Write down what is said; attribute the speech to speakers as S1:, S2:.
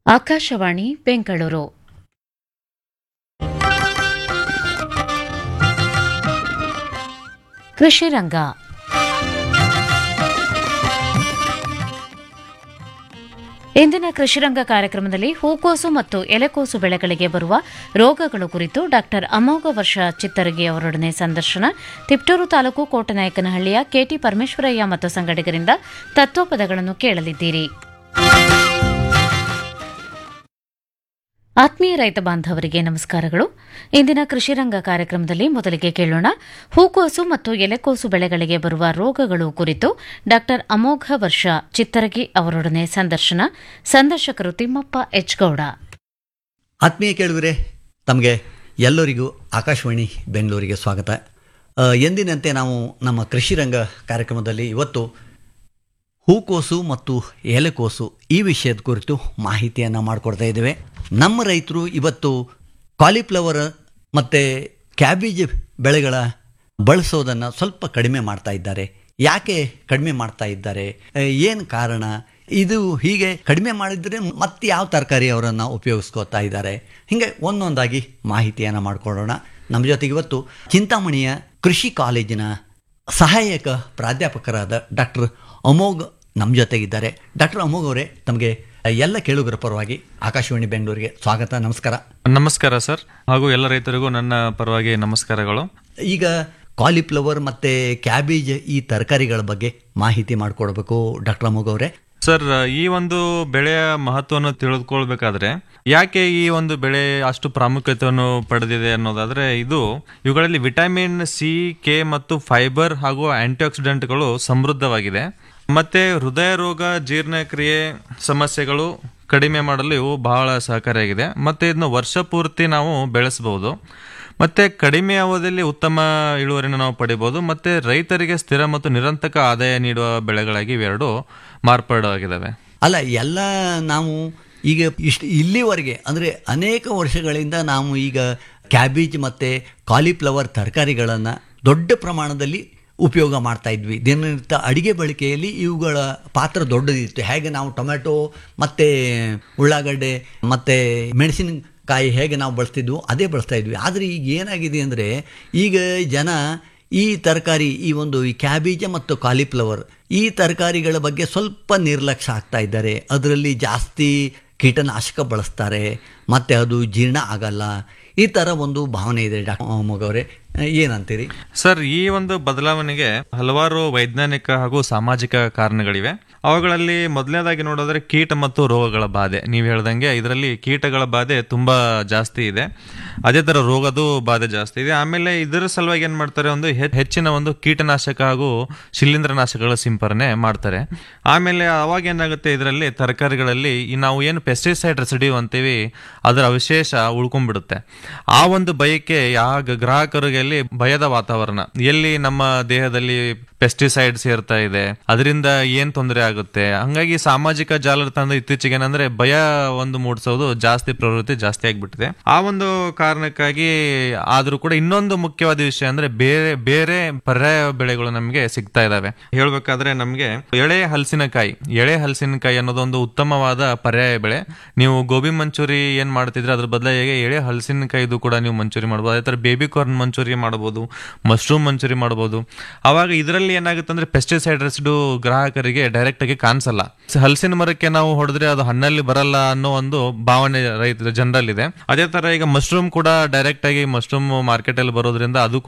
S1: ಆಕಾಶವಾಣಿ ಬೆಂಗಳೂರು ಕೃಷಿ ರಂಗ ಇಂದಿನ ಕೃಷಿರಂಗ ಕಾರ್ಯಕ್ರಮದಲ್ಲಿ ಹೂಕೋಸು ಮತ್ತು ಎಲೆಕೋಸು ಬೆಳೆಗಳಿಗೆ ಬರುವ ರೋಗಗಳು ಕುರಿತು ಡಾಕ್ಟರ್ ಅಮೋಘ ವರ್ಷ ಚಿತ್ತರಗಿ ಅವರೊಡನೆ ಸಂದರ್ಶನ ತಿಪ್ಟೂರು ತಾಲೂಕು ಕೋಟನಾಯಕನಹಳ್ಳಿಯ ಕೆಟಿ ಪರಮೇಶ್ವರಯ್ಯ ಮತ್ತು ಸಂಗಡಿಗರಿಂದ ತತ್ವಪದಗಳನ್ನು ಕೇಳಲಿದ್ದೀರಿ ಆತ್ಮೀಯ ರೈತ ಬಾಂಧವರಿಗೆ ನಮಸ್ಕಾರಗಳು ಇಂದಿನ ಕೃಷಿರಂಗ ಕಾರ್ಯಕ್ರಮದಲ್ಲಿ ಮೊದಲಿಗೆ ಕೇಳೋಣ ಹೂಕೋಸು ಮತ್ತು ಎಲೆಕೋಸು ಬೆಳೆಗಳಿಗೆ ಬರುವ ರೋಗಗಳು ಕುರಿತು ಡಾಕ್ಟರ್ ಅಮೋಘ ವರ್ಷ ಚಿತ್ತರಗಿ ಅವರೊಡನೆ ಸಂದರ್ಶನ ಸಂದರ್ಶಕರು ತಿಮ್ಮಪ್ಪ ಎಚ್ ಗೌಡ
S2: ಆತ್ಮೀಯ ಕೇಳುಗರೆ ತಮಗೆ ಎಲ್ಲರಿಗೂ ಆಕಾಶವಾಣಿ ಬೆಂಗಳೂರಿಗೆ ಸ್ವಾಗತ ಆ, ಎಂದಿನಂತೆ ನಾವು ನಮ್ಮ ಕೃಷಿ ರಂಗ ಕಾರ್ಯಕ್ರಮದಲ್ಲಿ ಇವತ್ತು ಹೂಕೋಸು ಮತ್ತು ಎಲೆಕೋಸು ಈ ವಿಷಯದ ಕುರಿತು ಮಾಹಿತಿಯನ್ನು ಮಾಡಿಕೊಡ್ತಾ ಇದ್ದೇವೆ ನಮ್ಮ ರೈತರು ಇವತ್ತು ಕಾಲಿಫ್ಲವರ್ ಮತ್ತು ಕ್ಯಾಬೇಜ್ ಬೆಳೆಗಳ ಬಳಸೋದನ್ನು ಸ್ವಲ್ಪ ಕಡಿಮೆ ಮಾಡ್ತಾ ಇದ್ದಾರೆ ಯಾಕೆ ಕಡಿಮೆ ಮಾಡ್ತಾ ಇದ್ದಾರೆ ಏನು ಕಾರಣ ಇದು ಹೀಗೆ ಕಡಿಮೆ ಮಾಡಿದರೆ ಮತ್ತೆ ಯಾವ ತರಕಾರಿ ಅವರನ್ನು ಉಪಯೋಗಿಸ್ಕೋತಾ ಇದ್ದಾರೆ ಹೀಗೆ ಒಂದೊಂದಾಗಿ ಮಾಹಿತಿಯನ್ನು ಮಾಡಿಕೊಳ್ಳೋಣ ನಮ್ಮ ಜೊತೆಗೆ ಇವತ್ತು ಚಿಂತಾಮಣಿಯ ಕೃಷಿ ಕಾಲೇಜಿನ ಸಹಾಯಕ ಪ್ರಾಧ್ಯಾಪಕರಾದ ಡಾಕ್ಟರ್ ಅಮೋಘ್ ನಮ್ಮ ಜೊತೆಗಿದ್ದಾರೆ ಡಾಕ್ಟರ್ ಅಮೋಘ್ ಅವರೇ ತಮಗೆ ಎಲ್ಲ ಕೇಳುಗರ ಪರವಾಗಿ ಆಕಾಶವಾಣಿ ಬೆಂಗಳೂರಿಗೆ ಸ್ವಾಗತ ನಮಸ್ಕಾರ
S3: ನಮಸ್ಕಾರ ಸರ್ ಹಾಗೂ ಎಲ್ಲ ರೈತರಿಗೂ ನನ್ನ ಪರವಾಗಿ ನಮಸ್ಕಾರಗಳು
S2: ಈಗ ಕಾಲಿಫ್ಲವರ್ ಮತ್ತು ಕ್ಯಾಬೇಜ್ ಈ ತರಕಾರಿಗಳ ಬಗ್ಗೆ ಮಾಹಿತಿ ಮಾಡಿಕೊಡ್ಬೇಕು ಡಾಕ್ಟರ್ ಅಮೋಘ್ ಅವರೇ
S3: ಸರ್ ಈ ಒಂದು ಬೆಳೆಯ ಮಹತ್ವವನ್ನು ತಿಳಿದುಕೊಳ್ಬೇಕಾದ್ರೆ ಯಾಕೆ ಈ ಒಂದು ಬೆಳೆ ಅಷ್ಟು ಪ್ರಾಮುಖ್ಯತೆಯನ್ನು ಪಡೆದಿದೆ ಅನ್ನೋದಾದ್ರೆ ಇದು ಇವುಗಳಲ್ಲಿ ವಿಟಮಿನ್ ಸಿ ಕೆ ಮತ್ತು ಫೈಬರ್ ಹಾಗೂ ಆಂಟಿಆಕ್ಸಿಡೆಂಟ್ಗಳು ಸಮೃದ್ಧವಾಗಿದೆ ಮತ್ತೆ ಹೃದಯ ರೋಗ ಜೀರ್ಣಕ್ರಿಯೆ ಸಮಸ್ಯೆಗಳು ಕಡಿಮೆ ಮಾಡಲು ಇವು ಬಹಳ ಸಹಕಾರಿಯಾಗಿದೆ ಮತ್ತೆ ಇದನ್ನು ವರ್ಷ ಪೂರ್ತಿ ನಾವು ಬೆಳೆಸಬಹುದು ಮತ್ತೆ ಕಡಿಮೆ ಅವಧಿಯಲ್ಲಿ ಉತ್ತಮ ಇಳುವರಿನ ನಾವು ಪಡಿಬಹುದು ಮತ್ತೆ ರೈತರಿಗೆ ಸ್ಥಿರ ಮತ್ತು ನಿರಂತರ ಆದಾಯ ನೀಡುವ ಬೆಳೆಗಳಾಗಿ ಇವೆರಡು ಮಾರ್ಪಾಡಾಗಿದ್ದಾವೆ
S2: ಅಲ್ಲ ಎಲ್ಲ ನಾವು ಈಗ ಇಷ್ಟು ಇಲ್ಲಿವರೆಗೆ ಅಂದರೆ ಅನೇಕ ವರ್ಷಗಳಿಂದ ನಾವು ಈಗ ಕ್ಯಾಬೇಜ್ ಮತ್ತು ಕಾಲಿಫ್ಲವರ್ ತರಕಾರಿಗಳನ್ನು ದೊಡ್ಡ ಪ್ರಮಾಣದಲ್ಲಿ ಉಪಯೋಗ ಮಾಡ್ತಾ ಇದ್ವಿ ದಿನನಿತ್ಯ ಅಡಿಗೆ ಬಳಕೆಯಲ್ಲಿ ಇವುಗಳ ಪಾತ್ರ ದೊಡ್ಡದಿತ್ತು ಹೇಗೆ ನಾವು ಟೊಮೆಟೊ ಮತ್ತು ಉಳ್ಳಾಗಡ್ಡೆ ಮತ್ತು ಮೆಣಸಿನಕಾಯಿ ಹೇಗೆ ನಾವು ಬಳಸ್ತಿದ್ವು ಅದೇ ಬಳಸ್ತಾ ಇದ್ವಿ ಆದರೆ ಈಗ ಏನಾಗಿದೆ ಅಂದರೆ ಈಗ ಜನ ಈ ತರಕಾರಿ ಈ ಒಂದು ಈ ಕ್ಯಾಬೇಜ್ ಮತ್ತು ಕಾಲಿಫ್ಲವರ್ ಈ ತರಕಾರಿಗಳ ಬಗ್ಗೆ ಸ್ವಲ್ಪ ನಿರ್ಲಕ್ಷ್ಯ ಆಗ್ತಾ ಇದ್ದಾರೆ ಅದರಲ್ಲಿ ಜಾಸ್ತಿ ಕೀಟನಾಶಕ ಬಳಸ್ತಾರೆ ಮತ್ತು ಅದು ಜೀರ್ಣ ಆಗಲ್ಲ ಈ ಥರ ಒಂದು ಭಾವನೆ ಇದೆ ಡಾಕ್ಟರ್ ಮಗವರೇ ಏನಂತೀರಿ
S3: ಸರ್ ಈ ಒಂದು ಬದಲಾವಣೆಗೆ ಹಲವಾರು ವೈಜ್ಞಾನಿಕ ಹಾಗೂ ಸಾಮಾಜಿಕ ಕಾರಣಗಳಿವೆ ಅವುಗಳಲ್ಲಿ ಮೊದಲನೇದಾಗಿ ನೋಡೋದ್ರೆ ಕೀಟ ಮತ್ತು ರೋಗಗಳ ಬಾಧೆ ನೀವು ಹೇಳ್ದಂಗೆ ಇದರಲ್ಲಿ ಕೀಟಗಳ ಬಾಧೆ ತುಂಬಾ ಜಾಸ್ತಿ ಇದೆ ಅದೇ ತರ ರೋಗದ ಬಾಧೆ ಜಾಸ್ತಿ ಇದೆ ಆಮೇಲೆ ಇದರ ಸಲುವಾಗಿ ಏನ್ ಮಾಡ್ತಾರೆ ಒಂದು ಹೆ- ಹೆಚ್ಚಿನ ಒಂದು ಕೀಟನಾಶಕ ಹಾಗೂ ಶಿಲೀಂಧ್ರನಾಶಕಗಳ ಸಿಂಪರಣೆ ಮಾಡ್ತಾರೆ ಆಮೇಲೆ ಅವಾಗ ಏನಾಗುತ್ತೆ ಇದರಲ್ಲಿ ತರಕಾರಿಗಳಲ್ಲಿ ಈ ನಾವು ಏನು ಪೆಸ್ಟಿಸೈಡ್ ರೆಸಿಡ್ಯೂ ಅಂತೀವಿ ಅದರ ಅವಶೇಷ ಉಳ್ಕೊಂಡ್ಬಿಡುತ್ತೆ ಆ ಒಂದು ಬಯಕೆ ಯಾವ ಗ್ರಾಹಕರಿಗೆ ಅಲ್ಲಿ ಭಯದ ವಾತಾವರಣ ಎಲ್ಲಿ ನಮ್ಮ ದೇಹದಲ್ಲಿ ಪೆಸ್ಟಿಸೈಡ್ ಸೇರ್ತಾ ಇದೆ ಅದರಿಂದ ಏನ್ ತೊಂದರೆ ಆಗುತ್ತೆ ಹಂಗಾಗಿ ಸಾಮಾಜಿಕ ಜಾಲತಾಣ ಇತ್ತೀಚೆಗೆ ಏನಂದ್ರೆ ಭಯ ಒಂದು ಮೂಡಿಸೋದು ಜಾಸ್ತಿ ಪ್ರವೃತ್ತಿ ಜಾಸ್ತಿ ಆಗ್ಬಿಟ್ಟಿದೆ ಆ ಒಂದು ಕಾರಣಕ್ಕಾಗಿ ಆದ್ರೂ ಕೂಡ ಇನ್ನೊಂದು ಮುಖ್ಯವಾದ ವಿಷಯ ಅಂದ್ರೆ ಬೇರೆ ಬೇರೆ ಪರ್ಯಾಯ ಬೆಳೆಗಳು ನಮಗೆ ಸಿಗ್ತಾ ಇದಾವೆ ಹೇಳ್ಬೇಕಾದ್ರೆ ನಮಗೆ ಎಳೆ ಹಲಸಿನಕಾಯಿ ಎಳೆ ಹಲಸಿನಕಾಯಿ ಅನ್ನೋದು ಒಂದು ಉತ್ತಮವಾದ ಪರ್ಯಾಯ ಬೆಳೆ ನೀವು ಗೋಬಿ ಮಂಚೂರಿ ಏನ್ ಮಾಡ್ತಿದ್ರೆ ಅದ್ರ ಬದಲಾಗಿ ಎಳೆ ಹಲಸಿನಕಾಯಿದು ಕೂಡ ನೀವು ಮಂಚೂರಿ ಮಾಡಬಹುದು ಅದೇ ತರ ಬೇಬಿ ಕಾರ್ನ್ ಮಂಚೂರಿ ಮಾಡಬಹುದು ಮಶ್ರೂಮ್ ಮಂಚೂರಿ ಮಾಡಬಹುದು ಅವಾಗ ಇದರಲ್ಲಿ ಏನಾಗುತ್ತೆ ಅಂದ್ರೆ ಪೆಸ್ಟಿಸೈಡ್ ರೆಸಿಡು ಗ್ರಾಹಕರಿಗೆ ಡೈರೆಕ್ಟ್ ಆಗಿ ಕಾಣಿಸಲ್ಲ ಹಲಸಿನ ಮರಕ್ಕೆ ನಾವು ಹೊಡೆದ್ರೆ ಅದು ಹಣ್ಣಲ್ಲಿ ಬರಲ್ಲ ಅನ್ನೋ ಒಂದು ಭಾವನೆ ರೈತ ಜನರಲ್ಲಿದೆ ಅದೇ ತರ ಈಗ ಮಶ್ರೂಮ್ ಕೂಡ ಡೈರೆಕ್ಟ್ ಆಗಿ ಮಶ್ರೂಮ್ ಮಾರ್ಕೆಟ್ ಅಲ್ಲಿ ಬರೋದ್ರಿಂದ ಅದು